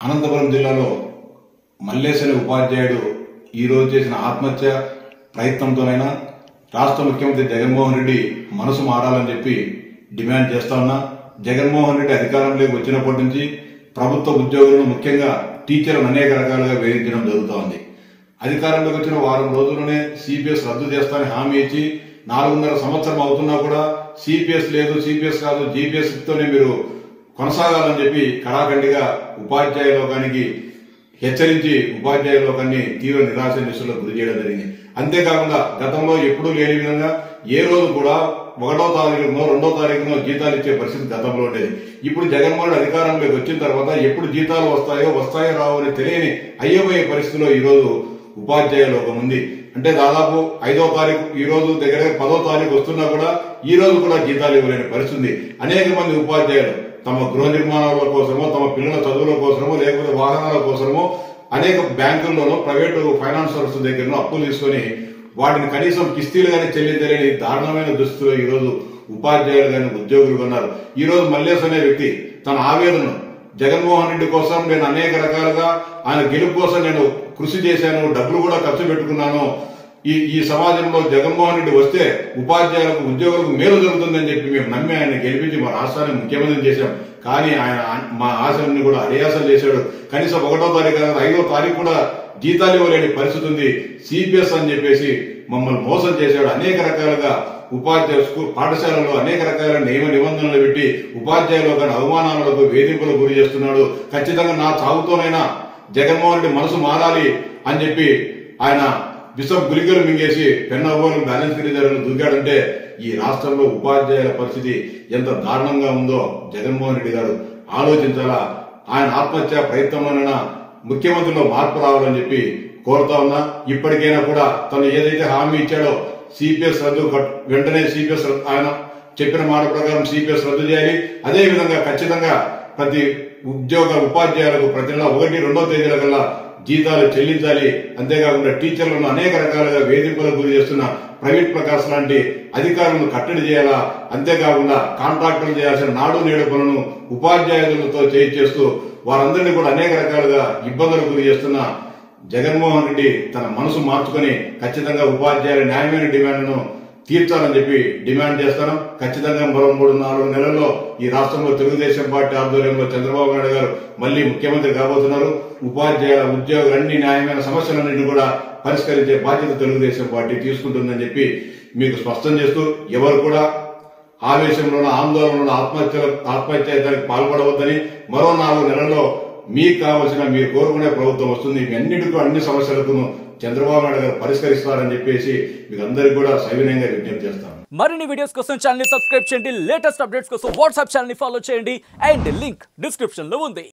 అనంతపురం జిల్లాలో మల్లేశని ఉపాధ్యాయుడు ఈరోజు చేసిన ఆత్మహత్య ప్రయత్నంతోనైనా రాష్ట్ర ముఖ్యమంత్రి జగన్మోహన్ రెడ్డి మనసు మారాలని చెప్పి డిమాండ్ చేస్తా ఉన్నా జగన్మోహన్ రెడ్డి అధికారంలోకి వచ్చినప్పటి నుంచి ప్రభుత్వ ఉద్యోగులను ముఖ్యంగా టీచర్లను అనేక రకాలుగా వేధించడం జరుగుతూ ఉంది అధికారంలోకి వచ్చిన వారం రోజుల్లోనే సిపిఎస్ రద్దు చేస్తానని హామీ ఇచ్చి నాలుగున్నర సంవత్సరం అవుతున్నా కూడా సిపిఎస్ లేదు సిపిఎస్ కాదు జీపీఎస్ తోనే మీరు కొనసాగాలని చెప్పి కళాఖండిగా ఉపాధ్యాయ లోకానికి హెచ్చరించి ఉపాధ్యాయ లోకాన్ని తీవ్ర నిరాశ నిస్సులో గురి చేయడం జరిగింది అంతేకాకుండా గతంలో ఎప్పుడూ లేని విధంగా ఏ రోజు కూడా ఒకటో తారీఖునో రెండో తారీఖునో జీతాలు ఇచ్చే పరిస్థితి గతంలో ఉండేది ఇప్పుడు జగన్మోహన్ రెడ్డి అధికారంలోకి వచ్చిన తర్వాత ఎప్పుడు జీతాలు వస్తాయో వస్తాయో రావో అని తెలియని అయ్యమయ్యే పరిస్థితిలో ఈ రోజు ఉపాధ్యాయ లోకం ఉంది అంటే దాదాపు ఐదో తారీఖు ఈ రోజు దగ్గర దగ్గర పదో తారీఖు వస్తున్నా కూడా ఈ రోజు కూడా జీతాలు ఇవ్వలేని పరిస్థితి ఉంది అనేక మంది ఉపాధ్యాయులు తమ గృహ నిర్మాణాల కోసమో తమ పిల్లల చదువుల కోసమో లేకపోతే వాహనాల కోసమో అనేక బ్యాంకుల్లోనో ప్రైవేటు ఫైనాన్సర్స్ దగ్గరనో అప్పులు తీసుకొని వాటిని కనీసం కిస్తీలు కానీ చెల్లించలేని దారుణమైన దుస్థితిలో ఈ రోజు ఉపాధ్యాయులు కానీ ఉద్యోగులు ఉన్నారు ఈ రోజు మల్లేశ్ అనే వ్యక్తి తన ఆవేదనను జగన్మోహన్ రెడ్డి కోసం నేను అనేక రకాలుగా ఆయన గెలుపు కోసం నేను కృషి చేశాను డబ్బులు కూడా ఖర్చు పెట్టుకున్నాను ఈ ఈ సమాజంలో జగన్మోహన్ రెడ్డి వస్తే ఉపాధ్యాయులకు ఉద్యోగులకు మేలు జరుగుతుందని చెప్పి మేము నమ్మి ఆయన గెలిపించి మా రాష్ట్రాన్ని ముఖ్యమంత్రి చేశాం కానీ ఆయన మా ఆశలన్నీ కూడా అడియాసలు చేశాడు కనీసం ఒకటో తారీఖు కాదు ఐదో తారీఖు కూడా జీతాలు ఇవ్వలేని పరిస్థితి ఉంది సిపిఎస్ అని చెప్పేసి మమ్మల్ని మోసం చేశాడు అనేక రకాలుగా ఉపాధ్యాయ స్కూల్ పాఠశాలలో అనేక రకాల నియమ నిబంధనలు పెట్టి ఉపాధ్యాయులు కానీ అవమానాలకు వేధింపులకు గురి చేస్తున్నాడు ఖచ్చితంగా నా చావుతోనైనా జగన్మోహన్ రెడ్డి మనసు మారాలి అని చెప్పి ఆయన బిషప్ గులికలు మింగేసి పెన్నవ్వలు బ్యాలెన్స్ గిరిజాలను దూకాడంటే ఈ రాష్ట్రంలో ఉపాధ్యాయుల పరిస్థితి ఎంత దారుణంగా ఉందో జగన్మోహన్ రెడ్డి గారు ఆలోచించాలా ఆయన ఆత్మహత్య ప్రయత్నంలోనైనా ముఖ్యమంత్రిలో మార్పు రావాలని చెప్పి కోరుతా ఉన్నా ఇప్పటికైనా కూడా తను ఏదైతే హామీ ఇచ్చాడో సిపిఎస్ రద్దు కట్- వెంటనే సిపిఎస్ ఆయన చెప్పిన మాట ప్రకారం సిపిఎస్ రద్దు చేయాలి అదే విధంగా ఖచ్చితంగా ప్రతి ఉద్యోగ ఉపాధ్యాయులకు ప్రతి నెల ఒకటి రెండో తేదీల కల్లా జీతాలు చెల్లించాలి అంతేకాకుండా టీచర్లను అనేక రకాలుగా వేధింపులకు గురి చేస్తున్న ప్రైవేట్ ప్రకాశ్ లాంటి అధికారులను కట్టడి చేయాలా అంతేకాకుండా కాంట్రాక్టులు చేయాల్సిన నాడు నేడు పనులను ఉపాధ్యాయులతో చేయించేస్తూ వారందరినీ కూడా అనేక రకాలుగా ఇబ్బందులకు గురి చేస్తున్న జగన్మోహన్ రెడ్డి తన మనసు మార్చుకొని ఖచ్చితంగా ఉపాధ్యాయుల న్యాయమైన డిమాండ్ను తీర్చాలని చెప్పి డిమాండ్ చేస్తాను ఖచ్చితంగా మరో మూడు నాలుగు నెలల్లో ఈ రాష్ట్రంలో తెలుగుదేశం పార్టీ ఆధ్వర్యంలో చంద్రబాబు నాయుడు గారు మళ్ళీ ముఖ్యమంత్రి కాబోతున్నారు ఉపాధ్యాయుల ఉద్యోగుల అన్ని న్యాయమైన సమస్యలన్నింటినీ కూడా పరిష్కరించే బాధ్యత తెలుగుదేశం పార్టీ తీసుకుంటుందని చెప్పి మీకు స్పష్టం చేస్తూ ఎవరు కూడా ఆవేశంలోనూ ఆందోళనలో ఆత్మహత్య ఆత్మహత్యానికి పాల్పడవద్దని మరో నాలుగు నెలల్లో మీకు కావలసిన మీరు కోరుకునే ప్రభుత్వం వస్తుంది మీ అన్నిటికీ అన్ని సమస్యలకు చంద్రబాబు నాయుడు గారు పరిష్కరిస్తారని చెప్పేసి మీకు అందరికీ కూడా సవినయంగా విజ్ఞప్తి చేస్తాను మరిన్ని వీడియోస్ కోసం ఛానల్ ని సబ్స్క్రైబ్ చేయండి లేటెస్ట్ అప్డేట్స్ కోసం వాట్సాప్ ఛానల్ ని ఫాలో చేయండి అండ్ లింక్ డిస్క్రిప్షన్ లో ఉంది